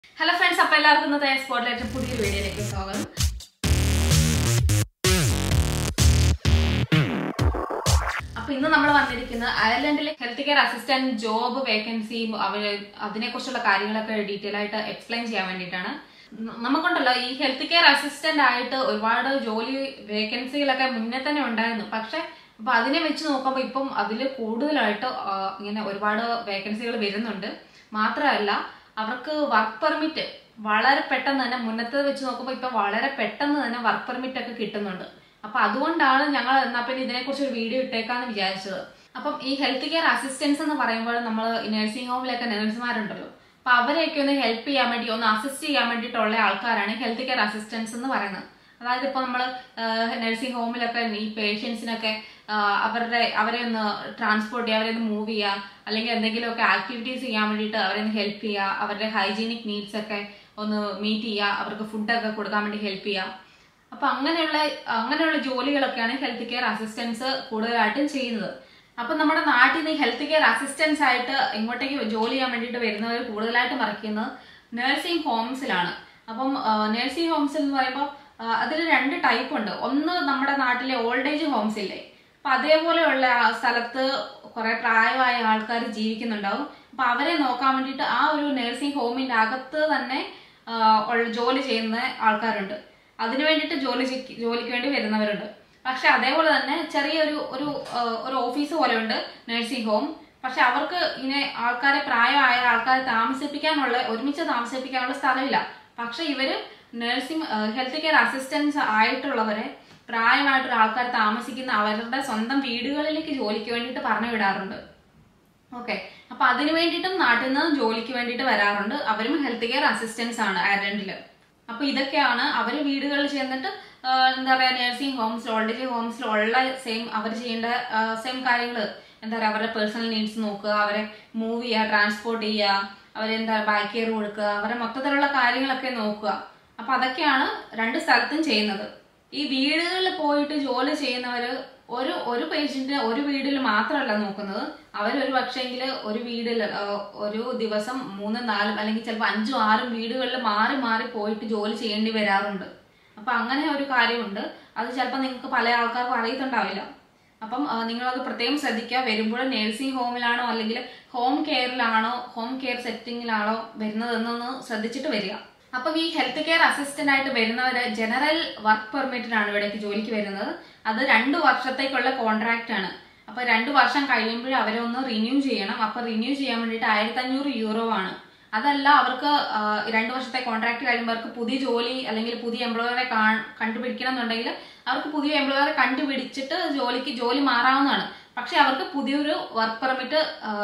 hello friends അപ്പോൾ എല്ലാവർക്കും ഇന്നത്തെ സ്പോട്ട്ലൈറ്റ് പുതിയൊരു വീഡിയോയിലേക്ക് സ്വാഗതം അപ്പൊ ഇന്ന് നമ്മൾ വന്നിരിക്കുന്നത് അയർലൻഡിലെ ഹെൽത്ത് കെയർ അസിസ്റ്റന്റ് ജോബ് വേക്കൻസിയും അവർ അതിനെക്കുറിച്ചുള്ള കാര്യങ്ങളൊക്കെ ഡീറ്റെയിൽ ആയിട്ട് എക്സ്പ്ലെയിൻ ചെയ്യാൻ വേണ്ടിയിട്ടാണ് ന- നമുക്കുണ്ടല്ലോ ഈ ഹെൽത്ത് കെയർ അസിസ്റ്റന്റ് ആയിട്ട് ഒരുപാട് ജോലി വേക്കൻസികളൊക്കെ മുന്നേ തന്നെ ഉണ്ടായിരുന്നു പക്ഷെ അപ്പൊ അതിനെ വെച്ച് നോക്കുമ്പോൾ ഇപ്പം അതിൽ കൂടുതലായിട്ട് ആ, ഇങ്ങനെ ഒരുപാട് വേക്കൻസികൾ വരുന്നുണ്ട് മാത്രമല്ല അവർക്ക് വർക്ക് പെർമിറ്റ് വളരെ പെട്ടെന്ന് തന്നെ മുന്നത്തെ വെച്ച് നോക്കുമ്പോൾ ഇപ്പൊ വളരെ പെട്ടെന്ന് തന്നെ വർക്ക് പെർമിറ്റ് ഒക്കെ കിട്ടുന്നുണ്ട് അപ്പൊ അതുകൊണ്ടാണ് ഞങ്ങൾ എന്നാ പിന്നെ ഇതിനെക്കുറിച്ച് ഒരു വീഡിയോ ഇട്ടേക്കാന്ന് വിചാരിച്ചത് അപ്പം ഈ ഹെൽത്ത് കെയർ അസിസ്റ്റൻസ് എന്ന് പറയുമ്പോൾ നമ്മൾ നഴ്സിംഗ് ഹോമിലൊക്കെ നഴ്സുമാരുണ്ടല്ലോ അപ്പൊ അവരെയൊക്കെ ഒന്ന് ഹെൽപ്പ് ചെയ്യാൻ വേണ്ടി ഒന്ന് അസിസ്റ്റ് ചെയ്യാൻ വേണ്ടിയിട്ടുള്ള ആൾക്കാരാണ് ഹെൽത്ത് കെയർ അസിസ്റ്റൻസ് എന്ന് പറയുന്നത് അതായത് ഇപ്പൊ നമ്മൾ നഴ്സിംഗ് ഹോമിലൊക്കെ ഈ പേഷ്യൻസിനൊക്കെ അവരുടെ അവരെ ഒന്ന് ട്രാൻസ്പോർട്ട് ചെയ്യുക അവരെ ഒന്ന് മൂവ് ചെയ്യുക അല്ലെങ്കിൽ എന്തെങ്കിലുമൊക്കെ ആക്ടിവിറ്റീസ് ചെയ്യാൻ വേണ്ടിയിട്ട് അവരെ ഒന്ന് ഹെൽപ്പ് ചെയ്യുക അവരുടെ ഹൈജീനിക് നീഡ്സ് ഒക്കെ ഒന്ന് മീറ്റ് ചെയ്യുക അവർക്ക് ഫുഡൊക്കെ കൊടുക്കാൻ വേണ്ടി ഹെൽപ്പ് ചെയ്യുക അപ്പൊ അങ്ങനെയുള്ള അങ്ങനെയുള്ള ജോലികളൊക്കെയാണ് ഹെൽത്ത് കെയർ അസിസ്റ്റൻസ് കൂടുതലായിട്ടും ചെയ്യുന്നത് അപ്പൊ നമ്മുടെ നാട്ടിൽ നിന്ന് ഹെൽത്ത് കെയർ അസിസ്റ്റൻസ് ആയിട്ട് ഇങ്ങോട്ടേക്ക് ജോലി ചെയ്യാൻ വേണ്ടിയിട്ട് വരുന്നവർ കൂടുതലായിട്ടും വർക്ക് ചെയ്യുന്നത് നഴ്സിംഗ് ഹോംസിലാണ് അപ്പം നഴ്സിംഗ് ഹോംസ് എന്ന് പറയുമ്പോൾ അതിൽ രണ്ട് ടൈപ്പ് ഉണ്ട് ഒന്ന് നമ്മുടെ നാട്ടിലെ ഓൾഡ് ഏജ് ഹോംസ് ഇല്ലേ അപ്പൊ അതേപോലെയുള്ള ആ സ്ഥലത്ത് കുറെ പ്രായമായ ആൾക്കാർ ജീവിക്കുന്നുണ്ടാവും അപ്പൊ അവരെ നോക്കാൻ വേണ്ടിയിട്ട് ആ ഒരു നഴ്സിംഗ് ഹോമിന്റെ അകത്ത് തന്നെ ആ, ഉള്ള ജോലി ചെയ്യുന്ന ആൾക്കാരുണ്ട് അതിനു വേണ്ടിയിട്ട് ജോലി ചെയ്- ജോലിക്ക് വേണ്ടി വരുന്നവരുണ്ട് പക്ഷെ അതേപോലെ തന്നെ ചെറിയൊരു ഒരു ആ, ഒരു ഓഫീസ് പോലെ ഉണ്ട് നഴ്സിംഗ് ഹോം പക്ഷെ അവർക്ക് ഇങ്ങനെ ആൾക്കാരെ പ്രായമായ ആൾക്കാരെ താമസിപ്പിക്കാനുള്ള ഒരുമിച്ച് താമസിപ്പിക്കാനുള്ള സ്ഥലമില്ല പക്ഷെ ഇവര് നഴ്സിംഗ് ഹെൽത്ത് കെയർ അസിസ്റ്റൻസ് ആയിട്ടുള്ളവരെ പ്രായമായിട്ടുള്ള ആൾക്കാർ താമസിക്കുന്ന അവരുടെ സ്വന്തം വീടുകളിലേക്ക് ജോലിക്ക് വേണ്ടിയിട്ട് പറഞ്ഞു വിടാറുണ്ട് ഓക്കെ അപ്പൊ അതിനു വേണ്ടിയിട്ടും നാട്ടിൽ നിന്ന് ജോലിക്ക് വേണ്ടിയിട്ട് വരാറുണ്ട് അവരും ഹെൽത്ത് കെയർ അസിസ്റ്റൻസ് ആണ് അയർലൻഡില് അപ്പൊ ഇതൊക്കെയാണ് അവർ വീടുകളിൽ ചെന്നിട്ട് ആ, എന്താ പറയാ നഴ്സിംഗ് ഹോംസ് ഓൾഡ് ഏജ് ഹോംസിലുള്ള സെയിം അവർ ചെയ്യേണ്ട സെയിം കാര്യങ്ങൾ എന്താ പറയാ അവരുടെ പേഴ്സണൽ നീഡ്സ് നോക്കുക അവരെ മൂവ് ചെയ്യുക ട്രാൻസ്പോർട്ട് ചെയ്യുക അവരെന്താ ബാക്ക് കെയർ കൊടുക്കുക അവരെ മൊത്തത്തിലുള്ള കാര്യങ്ങളൊക്കെ നോക്കുക അപ്പൊ അതൊക്കെയാണ് രണ്ട് സ്ഥലത്തും ചെയ്യുന്നത് ഈ വീടുകളിൽ പോയിട്ട് ജോലി ചെയ്യുന്നവര് ഒരു ഒരു പേഷ്യന്റിനെ ഒരു വീട്ടിൽ മാത്രമല്ല നോക്കുന്നത് അവർ ഒരു പക്ഷേങ്കിൽ ഒരു വീടിൽ ആ, ഒരു ദിവസം മൂന്നും നാലും അല്ലെങ്കിൽ ചിലപ്പോൾ അഞ്ചും ആറും വീടുകളിൽ മാറി മാറി പോയിട്ട് ജോലി ചെയ്യേണ്ടി വരാറുണ്ട് അപ്പൊ അങ്ങനെ ഒരു കാര്യമുണ്ട് അത് ചിലപ്പോൾ നിങ്ങൾക്ക് പല ആൾക്കാർക്കും അറിയത്തുണ്ടാവില്ല അപ്പം ആ, നിങ്ങളത് പ്രത്യേകം ശ്രദ്ധിക്കുക വരുമ്പോൾ നഴ്സിംഗ് ഹോമിലാണോ അല്ലെങ്കിൽ ഹോം കെയറിലാണോ ഹോം കെയർ സെറ്റിങ്ങിലാണോ വരുന്നതെന്നൊന്ന് ശ്രദ്ധിച്ചിട്ട് വരിക അപ്പം ഈ ഹെൽത്ത് കെയർ അസിസ്റ്റന്റ് ആയിട്ട് വരുന്നവര് ജനറൽ വർക്ക് പെർമിറ്റിനാണ് ഇവിടേക്ക് ജോലിക്ക് വരുന്നത് അത് രണ്ടു വർഷത്തേക്കുള്ള കോൺട്രാക്റ്റ് ആണ് അപ്പൊ രണ്ടു വർഷം കഴിയുമ്പോൾ അവരെ ഒന്ന് റിന്യൂ ചെയ്യണം അപ്പൊ റിന്യൂ ചെയ്യാൻ വേണ്ടിയിട്ട് ആയിരത്തി അഞ്ഞൂറ് യൂറോ ആണ് അതല്ല അവർക്ക് ആ, രണ്ടു വർഷത്തെ കോൺട്രാക്ട് കഴിയുമ്പോൾ അവർക്ക് പുതിയ ജോലി അല്ലെങ്കിൽ പുതിയ എംപ്ലോയറെ കണ്ടുപിടിക്കണം എന്നുണ്ടെങ്കിൽ അവർക്ക് പുതിയ എംപ്ലോയറെ കണ്ടുപിടിച്ചിട്ട് ജോലിക്ക് ജോലി മാറാവുന്നതാണ് പക്ഷെ അവർക്ക് പുതിയൊരു വർക്ക് പെർമിറ്റ്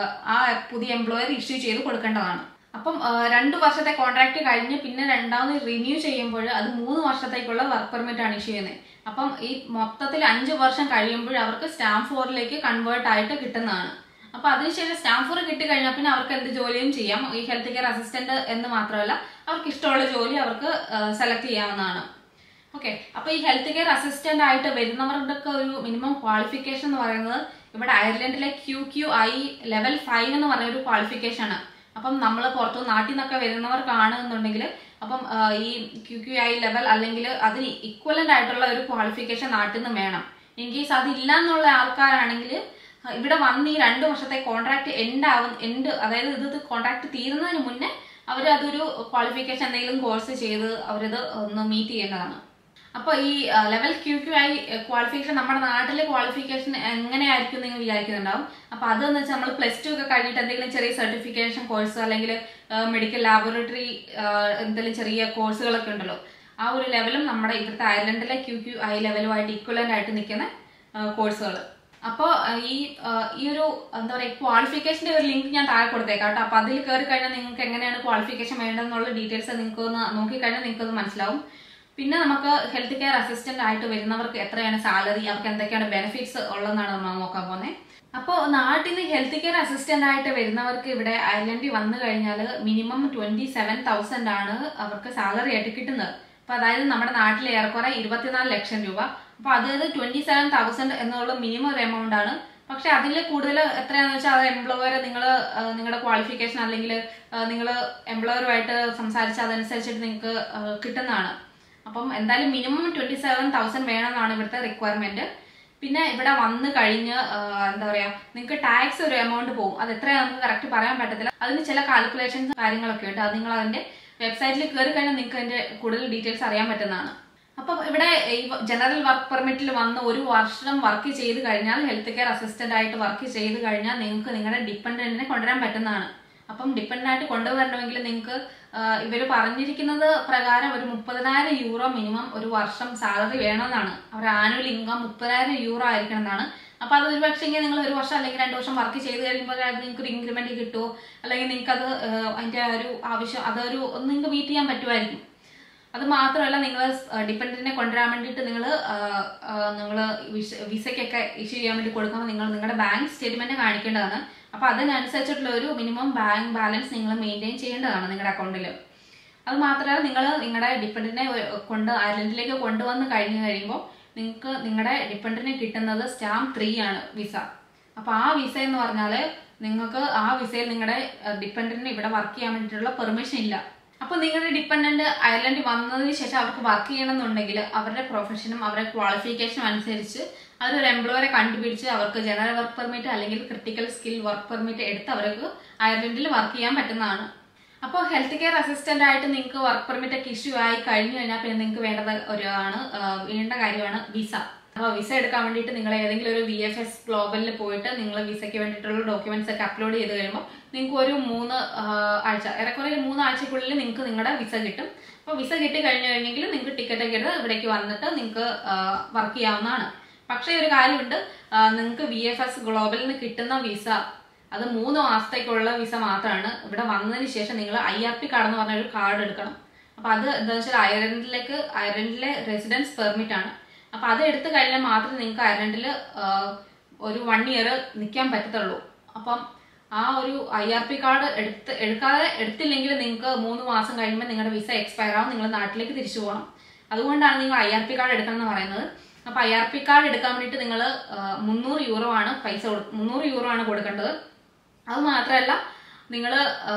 ആ പുതിയ എംപ്ലോയർ ഇഷ്യൂ ചെയ്ത് കൊടുക്കേണ്ടതാണ് അപ്പം ആ, രണ്ടു വർഷത്തെ കോൺട്രാക്ട് കഴിഞ്ഞ് പിന്നെ രണ്ടാമത് റിന്യൂ ചെയ്യുമ്പോൾ അത് മൂന്ന് വർഷത്തേക്കുള്ള വർക്ക് പെർമിറ്റ് ആണ് ഇഷ്യൂ ചെയ്യുന്നത് അപ്പം ഈ മൊത്തത്തിൽ അഞ്ച് വർഷം കഴിയുമ്പോൾ അവർക്ക് സ്റ്റാമ്പ് ഫോറിലേക്ക് കൺവേർട്ട് ആയിട്ട് കിട്ടുന്നതാണ് അപ്പൊ അതിനുശേഷം സ്റ്റാമ്പ് ഫോർ കിട്ടിക്കഴിഞ്ഞാൽ പിന്നെ അവർക്ക് എന്ത് ജോലിയും ചെയ്യാം ഈ ഹെൽത്ത് കെയർ അസിസ്റ്റന്റ് എന്ന് മാത്രമല്ല അവർക്ക് ഇഷ്ടമുള്ള ജോലി അവർക്ക് സെലക്ട് ചെയ്യാവുന്നതാണ് ഓക്കെ അപ്പൊ ഈ ഹെൽത്ത് കെയർ അസിസ്റ്റന്റ് ആയിട്ട് വരുന്നവരുടെ ഒക്കെ ഒരു മിനിമം ക്വാളിഫിക്കേഷൻ എന്ന് പറയുന്നത് ഇവിടെ അയർലൻഡിലെ Q Q I level five എന്ന് പറയുന്ന ഒരു ക്വാളിഫിക്കേഷൻ ആണ് അപ്പം നമ്മൾ പുറത്തു നാട്ടിൽ നിന്നൊക്കെ വരുന്നവർ കാണുന്നുണ്ടെങ്കിൽ അപ്പം ആ, ഈ ക്യു ക്യു ഐ ലെവൽ അല്ലെങ്കിൽ അതിന് ഇക്വലന്റ് ആയിട്ടുള്ള ഒരു ക്വാളിഫിക്കേഷൻ നാട്ടിൽ നിന്ന് വേണം ഇൻ കേസ് അതില്ല എന്നുള്ള ആൾക്കാരാണെങ്കിൽ ഇവിടെ വന്ന് ഈ രണ്ട് വർഷത്തെ കോൺട്രാക്ട് എൻഡ് ആവും എൻഡ് അതായത് ഇത് കോൺട്രാക്ട് തീരുന്നതിന് മുന്നേ അവർ അതൊരു ക്വാളിഫിക്കേഷൻ എന്തെങ്കിലും കോഴ്സ് ചെയ്ത് അവരിത് ഒന്ന് മീറ്റ് ചെയ്യേണ്ടതാണ് അപ്പൊ ഈ level Q Q I qualification നമ്മുടെ നാട്ടിലെ ക്വാളിഫിക്കേഷൻ എങ്ങനെയായിരിക്കും നിങ്ങൾ വിചാരിക്കുന്നുണ്ടാവും അപ്പൊ അതെന്ന് വെച്ചാൽ നമ്മൾ പ്ലസ് ടു ഒക്കെ കഴിഞ്ഞിട്ട് എന്തെങ്കിലും ചെറിയ സർട്ടിഫിക്കേഷൻ കോഴ്സ് അല്ലെങ്കിൽ മെഡിക്കൽ ലാബോറട്ടറി എന്തെങ്കിലും ചെറിയ കോഴ്സുകളൊക്കെ ഉണ്ടല്ലോ ആ ഒരു ലെവലും നമ്മുടെ ഇവിടുത്തെ അയർലൻഡിലെ ക്യൂ ക്യൂ ഐ ലെവലുമായിട്ട് ഈക്വലന്റ് ആയിട്ട് നിൽക്കുന്ന കോഴ്സുകൾ അപ്പോൾ ഈ ആ, ഈ ഒരു എന്താ പറയുക ക്വാളിഫിക്കേഷന്റെ ഒരു ലിങ്ക് ഞാൻ താഴെ കൊടുത്തേക്കാം കേട്ടോ അപ്പൊ അതിൽ കയറി കഴിഞ്ഞാൽ നിങ്ങൾക്ക് എങ്ങനെയാണ് ക്വാളിഫിക്കേഷൻ വേണ്ടതെന്നുള്ള ഡീറ്റെയിൽസ് നിങ്ങൾക്ക് ഒന്ന് നോക്കിക്കഴിഞ്ഞാൽ നിങ്ങൾക്ക് അത് മനസ്സിലാവും പിന്നെ നമുക്ക് ഹെൽത്ത് കെയർ അസിസ്റ്റന്റ് ആയിട്ട് വരുന്നവർക്ക് എത്രയാണ് സാലറി അവർക്ക് എന്തൊക്കെയാണ് ബെനിഫിറ്റ്സ് ഉള്ളതെന്നാണ് നമ്മൾ നോക്കാൻ പോകുന്നത് അപ്പോൾ നാട്ടിൽ നിന്ന് ഹെൽത്ത് കെയർ അസിസ്റ്റന്റ് ആയിട്ട് വരുന്നവർക്ക് ഇവിടെ അയർലൻഡിൽ വന്നു കഴിഞ്ഞാൽ മിനിമം ട്വന്റി സെവൻ തൗസൻഡ് ആണ് അവർക്ക് സാലറി ആയിട്ട് കിട്ടുന്നത് അപ്പൊ അതായത് നമ്മുടെ നാട്ടിൽ ഏറെക്കുറെ ഇരുപത്തിനാല് ലക്ഷം രൂപ അപ്പൊ അതായത് ട്വന്റി സെവൻ തൗസൻഡ് എന്നുള്ള മിനിമം ഒരു എമൗണ്ട് ആണ് പക്ഷെ അതിൽ കൂടുതൽ എത്രയാണെന്ന് വെച്ചാൽ അത് എംപ്ലോയർ നിങ്ങൾ നിങ്ങളുടെ ക്വാളിഫിക്കേഷൻ അല്ലെങ്കിൽ നിങ്ങൾ എംപ്ലോയറുമായിട്ട് സംസാരിച്ച് അതനുസരിച്ചിട്ട് നിങ്ങൾക്ക് കിട്ടുന്നതാണ് അപ്പം എന്തായാലും മിനിമം ട്വന്റി സെവൻ തൗസൻഡ് വേണമെന്നാണ് ഇവിടുത്തെ റിക്വയർമെന്റ് പിന്നെ ഇവിടെ വന്ന് കഴിഞ്ഞ് ആ, എന്താ പറയാ നിങ്ങൾക്ക് ടാക്സ് ഒരു എമൗണ്ട് പോകും അത് എത്രയാ നമുക്ക് കറക്റ്റ് പറയാൻ പറ്റത്തില്ല അതിന് ചില കാൽക്കുലേഷൻസ് കാര്യങ്ങളൊക്കെ ഉണ്ട് അത് നിങ്ങൾ അതിന്റെ വെബ്സൈറ്റിൽ കയറി കഴിഞ്ഞാൽ നിങ്ങൾക്ക് അതിന്റെ കൂടുതൽ ഡീറ്റെയിൽസ് അറിയാൻ പറ്റുന്നതാണ് അപ്പം ഇവിടെ ഈ ജനറൽ വർക്ക് പെർമിറ്റിൽ വന്ന് ഒരു വർഷം വർക്ക് ചെയ്ത് കഴിഞ്ഞാൽ ഹെൽത്ത് കെയർ അസിസ്റ്റന്റ് ആയിട്ട് വർക്ക് ചെയ്ത് കഴിഞ്ഞാൽ നിങ്ങൾക്ക് നിങ്ങളുടെ ഡിപ്പെൻഡന്റിനെ കൊണ്ടുവരാൻ പറ്റുന്നതാണ് അപ്പം ഡിപ്പെൻഡന്റ് ആയിട്ട് കൊണ്ടുവരണമെങ്കിൽ നിങ്ങൾക്ക് ഇവർ പറഞ്ഞിരിക്കുന്നത് പ്രകാരം ഒരു മുപ്പതിനായിരം യൂറോ മിനിമം ഒരു വർഷം സാലറി വേണമെന്നാണ് അവരുടെ ആനുവൽ ഇൻകം മുപ്പതിനായിരം യൂറോ ആയിരിക്കണം എന്നാണ് അപ്പൊ അത് ഒരു പക്ഷേ നിങ്ങൾ ഒരു വർഷം അല്ലെങ്കിൽ രണ്ട് വർഷം വർക്ക് ചെയ്ത് കഴിയുമ്പോൾ അത് നിങ്ങൾക്ക് ഒരു ഇൻക്രിമെന്റ് കിട്ടുമോ അല്ലെങ്കിൽ നിങ്ങൾക്ക് അത് അതിന്റെ ഒരു ആവശ്യം അതൊരു ഒന്ന് നിങ്ങൾക്ക് മീറ്റ് ചെയ്യാൻ പറ്റുമായിരിക്കും അത് മാത്രമല്ല നിങ്ങൾ ഡിപ്പെൻഡന്റിനെ കൊണ്ടുവരാൻ വേണ്ടിയിട്ട് നിങ്ങൾ നിങ്ങൾ വിസയ്ക്കൊക്കെ ഇഷ്യൂ ചെയ്യാൻ വേണ്ടി കൊടുക്കുമ്പോൾ നിങ്ങൾ നിങ്ങളുടെ ബാങ്ക് സ്റ്റേറ്റ്മെന്റ് കാണിക്കേണ്ടതാണ് അപ്പൊ അതിനനുസരിച്ചിട്ടുള്ള ഒരു മിനിമം ബാങ്ക് ബാലൻസ് നിങ്ങൾ മെയിൻറ്റെയിൻ ചെയ്യേണ്ടതാണ് നിങ്ങളുടെ അക്കൗണ്ടിൽ അത് മാത്രമല്ല നിങ്ങൾ നിങ്ങളുടെ ഡിപ്പെൻഡന്റിനെ കൊണ്ട് അയർലൻഡിലേക്ക് കൊണ്ടുവന്ന് കഴിഞ്ഞു കഴിയുമ്പോൾ നിങ്ങൾക്ക് നിങ്ങളുടെ ഡിപ്പെൻഡന്റിന് കിട്ടുന്നത് സ്റ്റാമ്പ് ത്രീ ആണ് വിസ അപ്പൊ ആ വിസ എന്ന് പറഞ്ഞാല് നിങ്ങൾക്ക് ആ വിസയിൽ നിങ്ങളുടെ ഡിപ്പെൻഡന്റിന് ഇവിടെ വർക്ക് ചെയ്യാൻ വേണ്ടിയിട്ടുള്ള പെർമിഷൻ ഇല്ല അപ്പൊ നിങ്ങളുടെ ഡിപ്പെൻഡന്റ് അയർലൻഡിൽ വന്നതിന് ശേഷം അവർക്ക് വർക്ക് ചെയ്യണമെന്നുണ്ടെങ്കിൽ അവരുടെ പ്രൊഫഷനും അവരുടെ ക്വാളിഫിക്കേഷനും അനുസരിച്ച് അതൊരു എംപ്ലോയറെ കണ്ടുപിടിച്ച് അവർക്ക് ജനറൽ വർക്ക് പെർമിറ്റ് അല്ലെങ്കിൽ ക്രിട്ടിക്കൽ സ്കിൽ വർക്ക് പെർമിറ്റ് എടുത്ത് അവർക്ക് അയർലൻഡിൽ വർക്ക് ചെയ്യാൻ പറ്റുന്നതാണ് അപ്പോൾ ഹെൽത്ത് കെയർ അസിസ്റ്റന്റ് ആയിട്ട് നിങ്ങൾക്ക് വർക്ക് പെർമിറ്റ് ഒക്കെ ഇഷ്യൂ ആയി കഴിഞ്ഞു കഴിഞ്ഞാൽ പിന്നെ നിങ്ങൾക്ക് വേണ്ടത് ഒരു ആണ് ആ, വേണ്ട കാര്യമാണ് വിസ അപ്പോൾ വിസ എടുക്കാൻ വേണ്ടിയിട്ട് നിങ്ങൾ ഏതെങ്കിലും ഒരു വി എഫ് എസ് ഗ്ലോബലിൽ പോയിട്ട് നിങ്ങൾ വിസയ്ക്ക് വേണ്ടിയിട്ടുള്ള ഡോക്യുമെന്റ്സ് ഒക്കെ അപ്ലോഡ് ചെയ്ത് കഴിയുമ്പോൾ നിങ്ങൾക്ക് ഒരു മൂന്ന് ആ, ആഴ്ച ഏറെക്കുറെ ഒരു മൂന്ന് ആഴ്ചക്കുള്ളിൽ നിങ്ങൾക്ക് നിങ്ങളുടെ വിസ കിട്ടും അപ്പോൾ വിസ കിട്ടി കഴിഞ്ഞു കഴിഞ്ഞെങ്കിൽ നിങ്ങൾക്ക് ടിക്കറ്റ് ഒക്കെ എടുത്ത് ഇവിടേക്ക് വന്നിട്ട് നിങ്ങൾക്ക് വർക്ക് ചെയ്യാവുന്നതാണ് പക്ഷേ ഒരു കാര്യമുണ്ട് നിങ്ങൾക്ക് വി എഫ് എസ് ഗ്ലോബലിൽ നിന്ന് കിട്ടുന്ന വിസ അത് മൂന്ന് മാസത്തേക്കുള്ള വിസ മാത്രമാണ് ഇവിടെ വന്നതിന് ശേഷം നിങ്ങൾ ഐ ആർ പി കാർഡ് എന്ന് പറഞ്ഞ ഒരു കാർഡ് എടുക്കണം അപ്പൊ അത് എന്താ വെച്ചാൽ അയർലൻഡിലേക്ക് അയർലൻഡിലെ റെസിഡൻസ് പെർമിറ്റ് ആണ് അപ്പൊ അത് എടുത്തു കഴിഞ്ഞാൽ മാത്രമേ നിങ്ങൾക്ക് അയർലൻഡിൽ ഒരു വൺ ഇയർ നിൽക്കാൻ പറ്റത്തുള്ളൂ അപ്പം ആ ഒരു ഐ ആർ പി കാർഡ് എടുത്ത് എടുക്കാതെ എടുത്തില്ലെങ്കിൽ നിങ്ങൾക്ക് മൂന്ന് മാസം കഴിയുമ്പോൾ നിങ്ങളുടെ വിസ എക്സ്പയർ ആവും നിങ്ങൾ നാട്ടിലേക്ക് തിരിച്ചു പോകണം അതുകൊണ്ടാണ് നിങ്ങൾ ഐ ആർ പി കാർഡ് എടുക്കണം എന്ന് പറയുന്നത് അപ്പൊ ഐ ആർ പി കാർഡ് എടുക്കാൻ വേണ്ടിയിട്ട് നിങ്ങൾ മുന്നൂറ് യൂറോ ആണ് പൈസ കൊടു- മുന്നൂറ് യൂറോ ആണ് കൊടുക്കേണ്ടത് അത് മാത്രമല്ല നിങ്ങൾ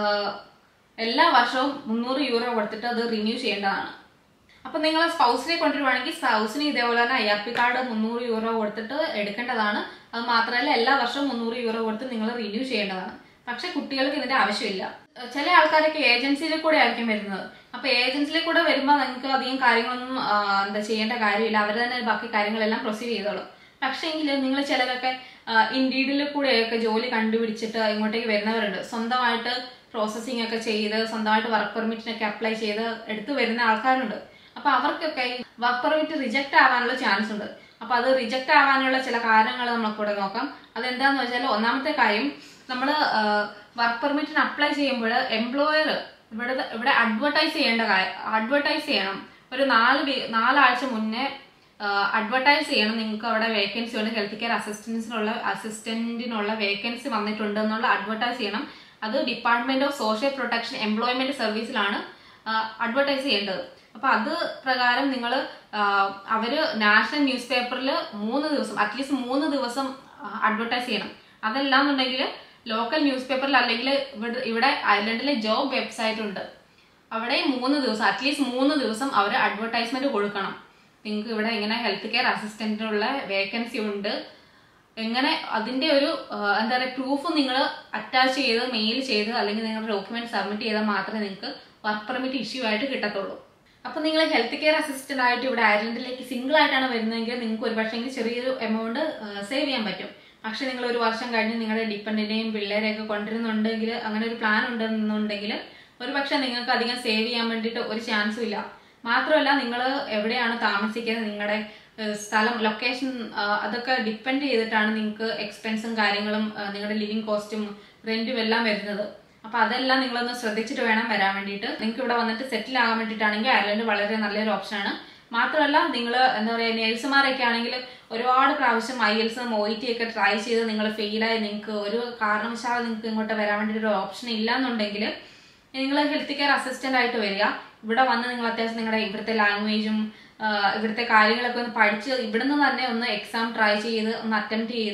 എല്ലാ വർഷവും മുന്നൂറ് യൂറോ കൊടുത്തിട്ട് അത് റിന്യൂ ചെയ്യേണ്ടതാണ് അപ്പൊ നിങ്ങൾ സ്പൗസിനെ കൊണ്ടുവരുവാണെങ്കിൽ സ്പൗസിന് ഇതേപോലെ തന്നെ ഐ ആർ പി കാർഡ് മുന്നൂറ് യൂറോ കൊടുത്തിട്ട് എടുക്കേണ്ടതാണ് അത് മാത്രമല്ല എല്ലാ വർഷവും മുന്നൂറ് യൂറോ കൊടുത്ത് നിങ്ങൾ റിന്യൂ ചെയ്യേണ്ടതാണ് പക്ഷെ കുട്ടികൾക്ക് ഇതിന്റെ ആവശ്യമില്ല ഏഹ് ചില ആൾക്കാരൊക്കെ ഏജൻസിയിൽ കൂടെ ആയിരിക്കും വരുന്നത് അപ്പൊ ഏജൻസിയിൽ കൂടെ വരുമ്പോൾ നിങ്ങൾക്ക് അധികം കാര്യങ്ങളൊന്നും ആ, എന്താ ചെയ്യേണ്ട കാര്യമില്ല അവർ തന്നെ ബാക്കി കാര്യങ്ങളെല്ലാം പ്രൊസീഡ് ചെയ്തോളും പക്ഷേ എങ്കിൽ നിങ്ങൾ ചിലരൊക്കെ ഇൻഡീഡിൽ കൂടെയൊക്കെ ജോലി കണ്ടുപിടിച്ചിട്ട് ഇങ്ങോട്ടേക്ക് വരുന്നവരുണ്ട് സ്വന്തമായിട്ട് പ്രോസസ്സിംഗ് ഒക്കെ ചെയ്ത് സ്വന്തമായിട്ട് വർക്ക് പെർമിറ്റിനൊക്കെ അപ്ലൈ ചെയ്ത് എടുത്തു വരുന്ന ആൾക്കാരുണ്ട് അപ്പൊ അവർക്കൊക്കെ വർക്ക് പെർമിറ്റ് റിജക്ട് ആവാനുള്ള ചാൻസ് ഉണ്ട് അപ്പൊ അത് റിജക്ട് ആവാനുള്ള ചില കാരണങ്ങൾ നമുക്കിവിടെ നോക്കാം അതെന്താന്ന് വെച്ചാൽ ഒന്നാമത്തെ കാര്യം നമ്മൾ വർക്ക് പെർമിറ്റിന് അപ്ലൈ ചെയ്യുമ്പോൾ എംപ്ലോയർ ഇവിടെ ഇവിടെ അഡ്വർടൈസ് ചെയ്യേണ്ട കാര്യം അഡ്വർടൈസ് ചെയ്യണം ഒരു നാല് വി- നാലാഴ്ച മുന്നേ അഡ്വർടൈസ് ചെയ്യണം നിങ്ങൾക്ക് അവിടെ വേക്കൻസി ഉണ്ട് ഹെൽത്ത് കെയർ അസിസ്റ്റൻസിനുള്ള അസിസ്റ്റന്റിനുള്ള വേക്കൻസി വന്നിട്ടുണ്ട് എന്നുള്ള അഡ്വർടൈസ് ചെയ്യണം അത് department of social protection employment സർവീസിലാണ് അഡ്വർടൈസ് ചെയ്യേണ്ടത് അപ്പൊ അത് പ്രകാരം നിങ്ങൾ അവര് നാഷണൽ ന്യൂസ് പേപ്പറിൽ മൂന്ന് ദിവസം അറ്റ്ലീസ്റ്റ് മൂന്ന് ദിവസം അഡ്വർടൈസ് ചെയ്യണം അതല്ല എന്നുണ്ടെങ്കിൽ ലോക്കൽ ന്യൂസ് പേപ്പറിൽ അല്ലെങ്കിൽ ഇവിടെ ഇവിടെ ഐലൻഡിലെ ജോബ് വെബ്സൈറ്റ് ഉണ്ട് അവിടെ മൂന്ന് ദിവസം അറ്റ്ലീസ്റ്റ് മൂന്ന് ദിവസം അവർ അഡ്വർടൈസ്മെന്റ് കൊടുക്കണം നിങ്ങൾക്ക് ഇവിടെ ഇങ്ങനെ ഹെൽത്ത് കെയർ അസിസ്റ്റന്റിനുള്ള വേക്കൻസി ഉണ്ട് എങ്ങനെ അതിന്റെ ഒരു ആ, എന്താ പറയുക പ്രൂഫ് നിങ്ങൾ അറ്റാച്ച് ചെയ്ത് മെയിൽ ചെയ്ത് അല്ലെങ്കിൽ നിങ്ങളുടെ ഡോക്യുമെന്റ് സബ്മിറ്റ് ചെയ്താൽ മാത്രമേ നിങ്ങൾക്ക് വർക്ക് പെർമിറ്റ് ഇഷ്യൂ ആയിട്ട് കിട്ടത്തുള്ളൂ അപ്പൊ നിങ്ങൾ ഹെൽത്ത് കെയർ അസിസ്റ്റന്റ് ആയിട്ട് ഇവിടെ അയർലൻഡിലേക്ക് സിംഗിൾ ആയിട്ടാണ് വരുന്നതെങ്കിൽ നിങ്ങൾക്ക് ഒരു പക്ഷേ ചെറിയൊരു എമൗണ്ട് സേവ് ചെയ്യാൻ പറ്റും പക്ഷെ നിങ്ങൾ ഒരു വർഷം കഴിഞ്ഞ് നിങ്ങളുടെ ഡിപ്പെൻഡിനെയും പിള്ളേരെയൊക്കെ കൊണ്ടുവരുന്നുണ്ടെങ്കിൽ അങ്ങനെ ഒരു പ്ലാൻ ഉണ്ടെന്നുണ്ടെങ്കിൽ ഒരു പക്ഷെ നിങ്ങൾക്ക് അധികം സേവ് ചെയ്യാൻ വേണ്ടിയിട്ട് ഒരു ചാൻസും ഇല്ല മാത്രമല്ല നിങ്ങൾ എവിടെയാണ് താമസിക്കുന്നത് നിങ്ങളുടെ ഏഹ്, സ്ഥലം ലൊക്കേഷൻ അതൊക്കെ ഡിപ്പെൻഡ് ചെയ്തിട്ടാണ് നിങ്ങൾക്ക് എക്സ്പെൻസും കാര്യങ്ങളും ആ, നിങ്ങളുടെ ലിവിങ് കോസ്റ്റും റെന്റും എല്ലാം വരുന്നത് അപ്പൊ അതെല്ലാം നിങ്ങളൊന്ന് ശ്രദ്ധിച്ചിട്ട് വേണം വരാൻ വേണ്ടിയിട്ട് നിങ്ങൾക്ക് ഇവിടെ വന്നിട്ട് സെറ്റിൽ ആകാൻ വേണ്ടിയിട്ടാണെങ്കിൽ അയർലൻഡ് വളരെ നല്ലൊരു ഓപ്ഷനാണ് മാത്രമല്ല നിങ്ങൾ എന്താ പറയുക നേഴ്സുമാരൊക്കെ ആണെങ്കിൽ ഒരുപാട് പ്രാവശ്യം ഐ എൽസും ഒ ടി ഒക്കെ ട്രൈ ചെയ്ത് നിങ്ങൾ ഫെയിലായി നിങ്ങൾക്ക് ഒരു കാരണവശാലും നിങ്ങൾക്ക് ഇങ്ങോട്ട് വരാൻ വേണ്ടിയിട്ട് ഒരു ഓപ്ഷൻ ഇല്ല എന്നുണ്ടെങ്കിൽ നിങ്ങൾ ഹെൽത്ത് കെയർ അസിസ്റ്റന്റ് ആയിട്ട് വരിക ഇവിടെ വന്ന് നിങ്ങൾ അത്യാവശ്യം നിങ്ങളുടെ ഇവിടുത്തെ ലാംഗ്വേജും ഇവിടുത്തെ കാര്യങ്ങളൊക്കെ ഒന്ന് പഠിച്ച് ഇവിടുന്ന് തന്നെ ഒന്ന് എക്സാം ട്രൈ ചെയ്ത് ഒന്ന് അറ്റംപ്റ്റ് ചെയ്ത്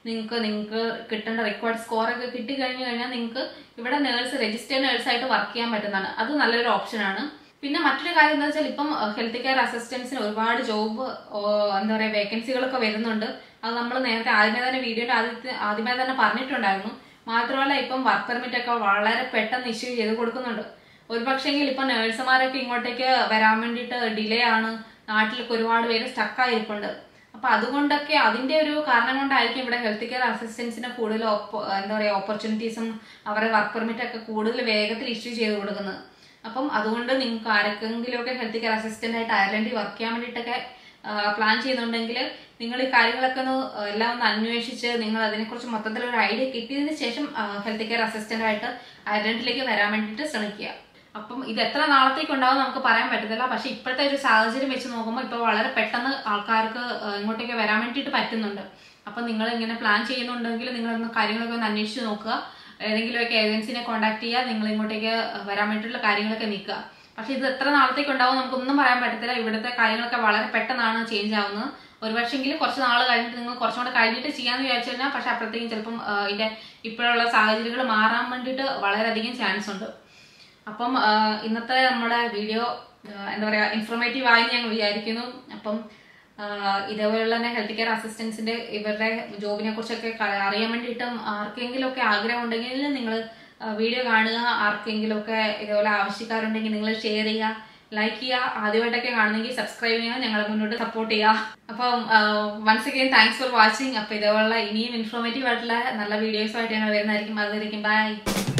നിങ്ങൾക്ക് നിങ്ങൾക്ക് കിട്ടേണ്ട റെക്കോർഡ് സ്കോർ ഒക്കെ കിട്ടി കഴിഞ്ഞു കഴിഞ്ഞാൽ നിങ്ങൾക്ക് ഇവിടെ നേഴ്സ് രജിസ്റ്റേർഡ് നേഴ്സായിട്ട് വർക്ക് ചെയ്യാൻ പറ്റുന്നതാണ് അത് നല്ലൊരു ഓപ്ഷനാണ് പിന്നെ മറ്റൊരു കാര്യം എന്താ വെച്ചാൽ ഇപ്പം ഹെൽത്ത് കെയർ അസിസ്റ്റൻസിന് ഒരുപാട് ജോബ് എന്താ പറയുക വേക്കൻസികളൊക്കെ വരുന്നുണ്ട് അത് നമ്മൾ നേരത്തെ ആദ്യമേ തന്നെ വീഡിയോയുടെ ആദ്യത്തെ ആദ്യമേ തന്നെ പറഞ്ഞിട്ടുണ്ടായിരുന്നു മാത്രമല്ല ഇപ്പം വർക്ക് പെർമിറ്റ് ഒക്കെ വളരെ പെട്ടെന്ന് ഇഷ്യൂ ചെയ്ത് കൊടുക്കുന്നുണ്ട് ഒരു പക്ഷെങ്കിൽ ഇപ്പൊ നേഴ്സുമാരൊക്കെ ഇങ്ങോട്ടേക്ക് വരാൻ വേണ്ടിയിട്ട് ഡിലേ ആണ് നാട്ടിലൊക്കെ ഒരുപാട് പേര് സ്റ്റക്കായിരിപ്പുണ്ട് അപ്പൊ അതുകൊണ്ടൊക്കെ അതിന്റെ ഒരു കാരണം കൊണ്ടായിരിക്കും ഇവിടെ ഹെൽത്ത് കെയർ അസിസ്റ്റൻസിന് കൂടുതൽ op- എന്താ പറയുക ഓപ്പർച്യൂണിറ്റീസും അവരെ വർക്ക് പെർമിറ്റ് ഒക്കെ കൂടുതൽ വേഗത്തിൽ ഇഷ്യൂ ചെയ്ത് കൊടുക്കുന്നത് അപ്പം അതുകൊണ്ട് നിങ്ങൾക്ക് ആർക്കെങ്കിലും ഒക്കെ ഹെൽത്ത് കെയർ അസിസ്റ്റന്റ് ആയിട്ട് അയർലൻഡിൽ വർക്ക് ചെയ്യാൻ വേണ്ടിയിട്ടൊക്കെ പ്ലാൻ ചെയ്യുന്നുണ്ടെങ്കിൽ നിങ്ങൾ ഈ കാര്യങ്ങളൊക്കെ ഒന്ന് ആ, എല്ലാം ഒന്ന് അന്വേഷിച്ച് നിങ്ങൾ അതിനെക്കുറിച്ച് മൊത്തത്തിൽ ഒരു ഐഡിയ കിട്ടിയതിന് ശേഷം ഹെൽത്ത് കെയർ അസിസ്റ്റന്റ് ആയിട്ട് അയർലൻഡിലേക്ക് വരാൻ വേണ്ടിയിട്ട് ശ്രമിക്കുക അപ്പം ഇത് എത്ര നാളത്തേക്ക് ഉണ്ടാവും നമുക്ക് പറയാൻ പറ്റത്തില്ല പക്ഷെ ഇപ്പോഴത്തെ ഒരു സാഹചര്യം വെച്ച് നോക്കുമ്പോൾ ഇപ്പോൾ വളരെ പെട്ടെന്ന് ആൾക്കാർക്ക് ആ, ഇങ്ങോട്ടേക്ക് വരാൻ വേണ്ടിയിട്ട് പറ്റുന്നുണ്ട് അപ്പം നിങ്ങൾ ഇങ്ങനെ പ്ലാൻ ചെയ്യുന്നുണ്ടെങ്കിൽ നിങ്ങളൊന്ന് കാര്യങ്ങളൊക്കെ ഒന്ന് അന്വേഷിച്ച് നോക്കുക ഏതെങ്കിലുമൊക്കെ ഏജൻസിനെ കോൺടാക്ട് ചെയ്യുക നിങ്ങൾ ഇങ്ങോട്ടേക്ക് വരാൻ വേണ്ടിയിട്ടുള്ള കാര്യങ്ങളൊക്കെ നിൽക്കുക പക്ഷെ ഇത് എത്ര നാളത്തേക്ക് ഉണ്ടാവും നമുക്കൊന്നും പറയാൻ പറ്റത്തില്ല ഇവിടുത്തെ കാര്യങ്ങളൊക്കെ വളരെ പെട്ടെന്നാണ് ചേഞ്ച് ആവുന്നത് ഒരു പക്ഷെങ്കിൽ കുറച്ച് നാൾ കഴിഞ്ഞിട്ട് നിങ്ങൾ കുറച്ചും കൂടെ കഴിഞ്ഞിട്ട് ചെയ്യാന്ന് വിചാരിച്ചു കഴിഞ്ഞാൽ പക്ഷെ അപ്പോഴത്തേക്കും ചിലപ്പം ആ, ഇതിന്റെ ഇപ്പോഴുള്ള സാഹചര്യങ്ങൾ മാറാൻ വേണ്ടിയിട്ട് വളരെയധികം ചാൻസ് ഉണ്ട് അപ്പം ആ, ഇന്നത്തെ നമ്മുടെ വീഡിയോ എന്താ പറയാ ഇൻഫോർമേറ്റീവ് ആയി ഞങ്ങൾ വിചാരിക്കുന്നു അപ്പം ആ, ഇതേപോലെയുള്ള തന്നെ ഹെൽത്ത് കെയർ അസിസ്റ്റൻസിന്റെ ഇവരുടെ ജോബിനെ കുറിച്ചൊക്കെ ക- അറിയാൻ വേണ്ടിയിട്ടും ആർക്കെങ്കിലും ഒക്കെ ആഗ്രഹം ഉണ്ടെങ്കിൽ നിങ്ങൾ വീഡിയോ കാണുക ആർക്കെങ്കിലും ഒക്കെ ഇതേപോലെ ആവശ്യക്കാരുണ്ടെങ്കിൽ നിങ്ങൾ ഷെയർ ചെയ്യുക ലൈക്ക് ചെയ്യുക ആദ്യമായിട്ടൊക്കെ കാണുന്നെങ്കിൽ സബ്സ്ക്രൈബ് ചെയ്യുക ഞങ്ങളെ മുന്നോട്ട് സപ്പോർട്ട് ചെയ്യുക അപ്പം once again thanks for watching അപ്പൊ ഇതേപോലുള്ള ഇനിയും ഇൻഫോർമേറ്റീവ് ആയിട്ടുള്ള നല്ല വീഡിയോസുമായിട്ട് ഞങ്ങൾ വരുന്നതായിരിക്കും അതുവരെയും ബൈ